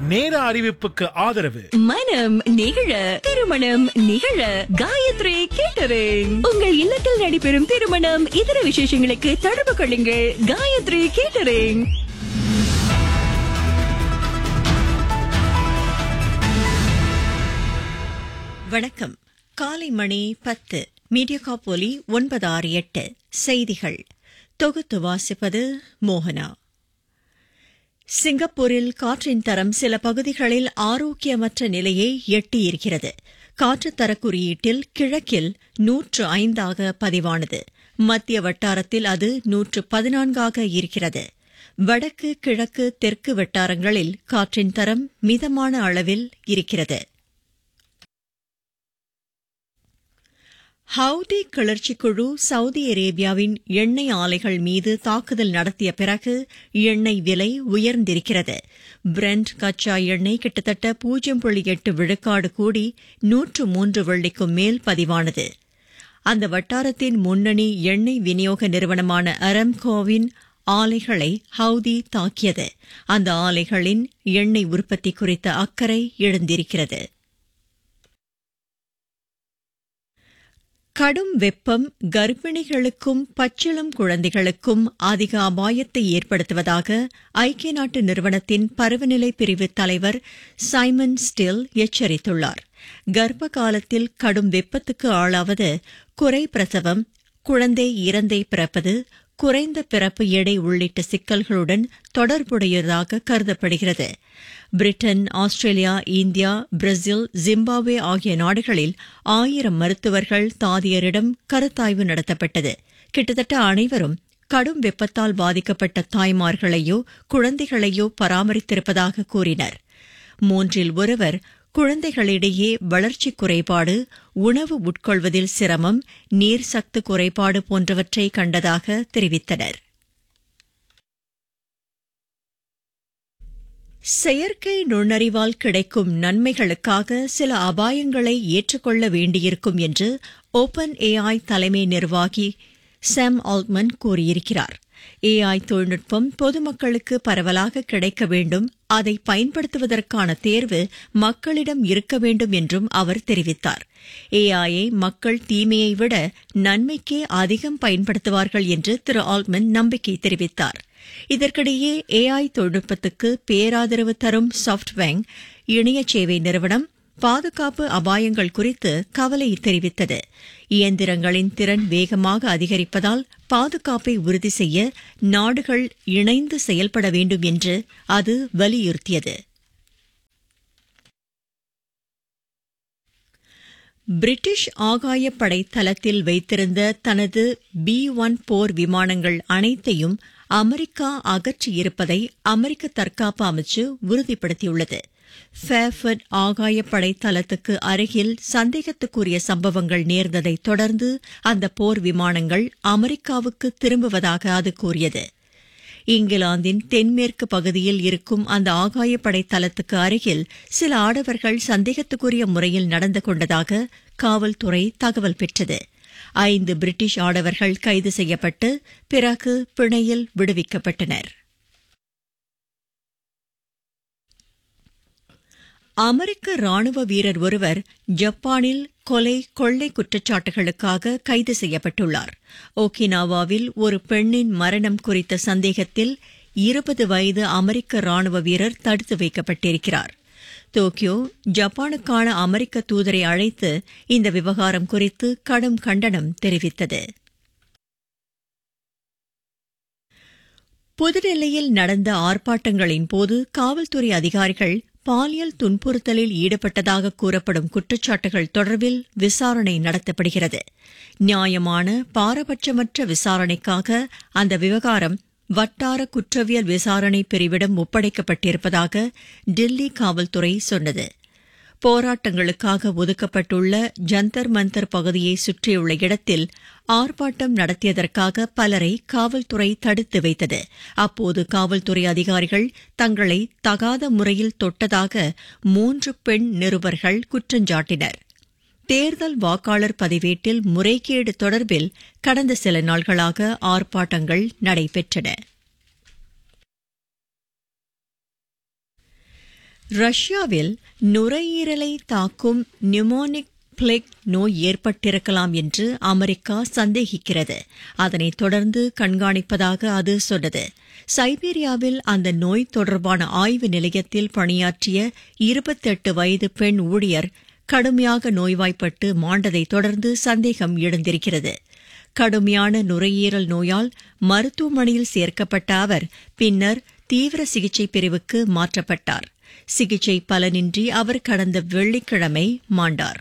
நேர அறிவிப்புக்கு ஆதரவு மனம் நிகழ திருமணம் நிகழ காயத்ரி கேட்டரிங் உங்கள் இல்லத்தில் நடைபெறும் திருமணம் இதர விசேஷங்களுக்கு தொடர்பு கொள்ளுங்கள் காயத்ரி கேட்டரிங் வணக்கம் காலை மணி பத்து மீடியா ஒலி ஒன்பது ஆறு எட்டு செய்திகள் தொகுத்து வாசிப்பது மோகனா சிங்கப்பூரில் காற்றின் தரம் சில பகுதிகளில் ஆரோக்கியமற்ற நிலையை எட்டியிருக்கிறது காற்றுத் தர குறியீட்டில் கிழக்கில் நூற்று ஐந்தாக பதிவானது மத்திய வட்டாரத்தில் அது நூற்று பதினான்காக இருக்கிறது வடக்கு கிழக்கு தெற்கு வட்டாரங்களில் காற்றின் தரம் மிதமான அளவில் இருக்கிறது ஹவுதி கிளர்ச்சிக் குழு சவுதி அரேபியாவின் எண்ணெய் ஆலைகள் மீது தாக்குதல் நடத்திய பிறகு எண்ணெய் விலை உயர்ந்திருக்கிறது பிரெண்ட் கச்சா எண்ணெய் கிட்டத்தட்ட பூஜ்ஜியம் புள்ளி எட்டு விழுக்காடு கூடி நூற்று மூன்று வெள்ளிக்கும் மேல் பதிவானது அந்த வட்டாரத்தின் முன்னணி எண்ணெய் விநியோக நிறுவனமான அரம்கோவின் ஆலைகளை ஹவுதி தாக்கியது அந்த ஆலைகளின் எண்ணெய் உற்பத்தி குறித்த அக்கறை எழுந்திருக்கிறது கடும் வெப்பம் கர்ப்பிணிகளுக்கும் பச்சிளம் குழந்தைகளுக்கும் அதிக அபாயத்தை ஏற்படுத்துவதாக ஐக்கிய நாட்டு நிறுவனத்தின் பருவநிலை பிரிவு தலைவர் சைமன் ஸ்டில் எச்சரித்துள்ளார் கர்ப்ப காலத்தில் கடும் வெப்பத்துக்கு ஆளாவது குறை பிரசவம் குழந்தை இறந்தை பிறப்பது குறைந்த பிறப்பு எடை உள்ளிட்ட சிக்கல்களுடன் தொடர்புடையதாக கருதப்படுகிறது Britain Australia India Brazil Zimbabwe ஆகிய நாடுகளில் ஆயிரம் மருத்துவர்கள் தாதியரிடம் கருத்தாய்வு நடத்தப்பட்டது கிட்டத்தட்ட அனைவரும் கடும் வெப்பத்தால் பாதிக்கப்பட்ட தாய்மார்களையோ குழந்தைகளையோ பராமரித்திருப்பதாக கூறினர் மூன்றில் ஒருவர் குழந்தைகளிடையே வளர்ச்சி குறைபாடு உணவு உட்கொள்வதில் சிரமம் நீர் சத்து குறைபாடு போன்றவற்றை கண்டதாக தெரிவித்தனர் செயற்கை நுண்ணறிவால் கிடைக்கும் நன்மைகளுக்காக சில அபாயங்களை ஏற்றுக்கொள்ள வேண்டியிருக்கும் என்று ஓபன் ஏஐ தலைமை நிர்வாகி சாம் ஆல்ட்மன் கூறியிருக்கிறார் ஏஐ தொழில்நுட்பம் பொதுமக்களுக்கு பரவலாக கிடைக்க வேண்டும் அதை பயன்படுத்துவதற்கான தேர்வு மக்களிடம் இருக்க வேண்டும் என்றும் அவர் தெரிவித்தார் ஏஐயை மக்கள் தீமையை விட நன்மைக்கே அதிகம் பயன்படுத்துவார்கள் என்று திரு ஆல்ட்மன் நம்பிக்கை தெரிவித்தார் இதற்கிடையே ஏஐ தொழில்நுட்பத்துக்கு பேராதரவு தரும் சாப்ட்வேங் இணைய சேவை நிறுவனம் பாதுகாப்பு அபாயங்கள் குறித்து கவலை தெரிவித்தது இயந்திரங்களின் திறன் வேகமாக அதிகரிப்பதால் பாதுகாப்பை உறுதி செய்ய நாடுகள் இணைந்து செயல்பட வேண்டும் என்று அது வலியுறுத்தியது பிரிட்டிஷ் ஆகாயப்படை தளத்தில் வைத்திருந்த தனது பி ஒன் போர் விமானங்கள் அனைத்தையும் அமெரிக்கா அகற்றியிருப்பதை அமெரிக்க தற்காப்பு அமைச்சு உறுதிப்படுத்தியுள்ளது ஃபேஃபர்ட் ஆகாயப்படை தளத்துக்கு அருகில் சந்தேகத்துக்குரிய சம்பவங்கள் நேர்ந்ததைத் தொடர்ந்து அந்த போர் விமானங்கள் அமெரிக்காவுக்கு திரும்புவதாக அது கூறியது இங்கிலாந்தின் தென்மேற்கு பகுதியில் இருக்கும் அந்த ஆகாயப்படை தளத்துக்கு அருகில் சில ஆடவர்கள் சந்தேகத்துக்குரிய முறையில் நடந்து கொண்டதாக காவல்துறை தகவல் பெற்றது ஐந்து பிரிட்டிஷ் ஆடவர்கள் கைது செய்யப்பட்டு பிறகு பிணையில் விடுவிக்கப்பட்டனர் அமெரிக்க ராணுவ வீரர் ஒருவர் ஜப்பானில் கொலை கொள்ளை குற்றச்சாட்டுகளுக்காக கைது செய்யப்பட்டுள்ளார் ஓகினாவாவில் ஒரு பெண்ணின் மரணம் குறித்த சந்தேகத்தில் இருபது வயது அமெரிக்க ராணுவ வீரர் தடுத்து வைக்கப்பட்டிருக்கிறார் டோக்கியோ ஜப்பானுக்கான அமெரிக்க தூதரை அழைத்து இந்த விவகாரம் குறித்து கடும் கண்டனம் தெரிவித்தது புதுடெல்லியில் நடந்த ஆர்ப்பாட்டங்களின் போது காவல்துறை அதிகாரிகள் பாலியல் துன்புறுத்தலில் ஈடுபட்டதாக கூறப்படும் குற்றச்சாட்டுகள் தொடர்பில் விசாரணை நடத்தப்படுகிறது நியாயமான பாரபட்சமற்ற விசாரணைக்காக அந்த விவகாரம் வட்டார குற்றவியல் விசாரணை பிரிவிடம் ஒப்படைக்கப்பட்டிருப்பதாக டெல்லி காவல்துறை சொன்னது போராட்டங்களுக்காக ஒதுக்கப்பட்டுள்ள ஜந்தர் மந்தர் பகுதியை சுற்றியுள்ள இடத்தில் ஆர்ப்பாட்டம் நடத்தியதற்காக பலரை காவல்துறை தடுத்து வைத்தது அப்போது காவல்துறை அதிகாரிகள் தங்களை தகாத முறையில் தொட்டதாக மூன்று பெண் நிருபர்கள் குற்றஞ்சாட்டினர் தேர்தல் வாக்காளர் பதிவேட்டில் முறைகேடு தொடர்பில் கடந்த சில நாள்களாக ஆர்ப்பாட்டங்கள் நடைபெற்றன ரஷ்யாவில் நுரையீரலை தாக்கும் நியூமோனிக் பிளேக் நோய் ஏற்பட்டிருக்கலாம் என்று அமெரிக்கா சந்தேகிக்கிறது அதனைத் தொடர்ந்து கண்காணிப்பதாக அது சொன்னது சைபீரியாவில் அந்த நோய் தொடர்பான ஆய்வு நிலையத்தில் பணியாற்றிய இருபத்தெட்டு வயது பெண் ஊழியர் கடுமையாக நோய்வாய்ப்பட்டு மாண்டதைத் தொடர்ந்து சந்தேகம் எழுந்திருக்கிறது கடுமையான நுரையீரல் நோயால் மருத்துவமனையில் சேர்க்கப்பட்ட அவர் பின்னர் தீவிர சிகிச்சை பிரிவுக்கு மாற்றப்பட்டார் சிகிச்சை பலனின்றி அவர் கடந்த வெள்ளிக்கிழமை மாண்டார்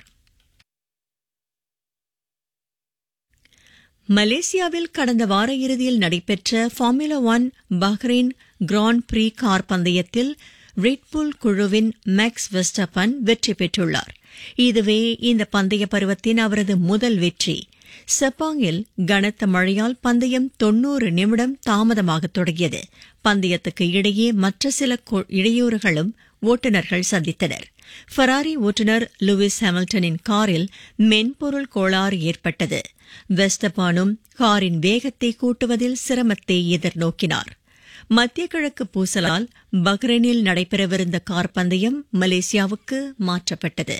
மலேசியாவில் கடந்த வார இறுதியில் நடைபெற்ற formula one Bahrain grand prix car பந்தயத்தில் ரெட்புல் குழுவின் மேக்ஸ் வெஸ்டப்பன் வெற்றி பெற்றுள்ளார் இதுவே இந்த பந்தய பருவத்தின் அவரது முதல் வெற்றி செப்பாங்கில் கனத்த மழையால் பந்தயம் தொன்னூறு நிமிடம் தாமதமாக தொடங்கியது பந்தயத்துக்கு இடையே மற்ற சில இடையூறுகளும் ஓட்டுநர்கள் சந்தித்தனர் ஃபராரி ஓட்டுநர் லூயிஸ் ஹாமில்டனின் காரில் மென்பொருள் கோளாறு ஏற்பட்டது வெஸ்டபானும் காரின் வேகத்தை கூட்டுவதில் சிரமத்தை எதிர்நோக்கினார் மத்திய கிழக்கு பூசலால் பஹ்ரைனில் நடைபெறவிருந்த கார் பந்தயம் மலேசியாவுக்கு மாற்றப்பட்டது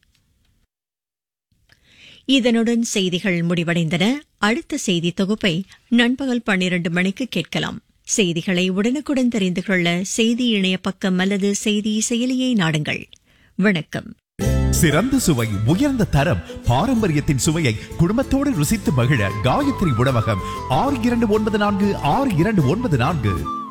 இதனுடன் செய்திகள் முடிவடைந்தன அடுத்த செய்தி தொகுப்பை நண்பகல் பன்னிரண்டு மணிக்கு கேட்கலாம் செய்திகளை உடனுக்குடன் தெரிந்து கொள்ள செய்தி இணைய பக்கம் அல்லது செய்தி செயலியை நாடுங்கள் வணக்கம் சிறந்த சுவை உயர்ந்த தரம் பாரம்பரியத்தின் சுவையை குடும்பத்தோடு ருசித்து மகிழ காயத்ரி உணவகம் ஆறு இரண்டு ஒன்பது நான்கு ஆறு இரண்டு ஒன்பது நான்கு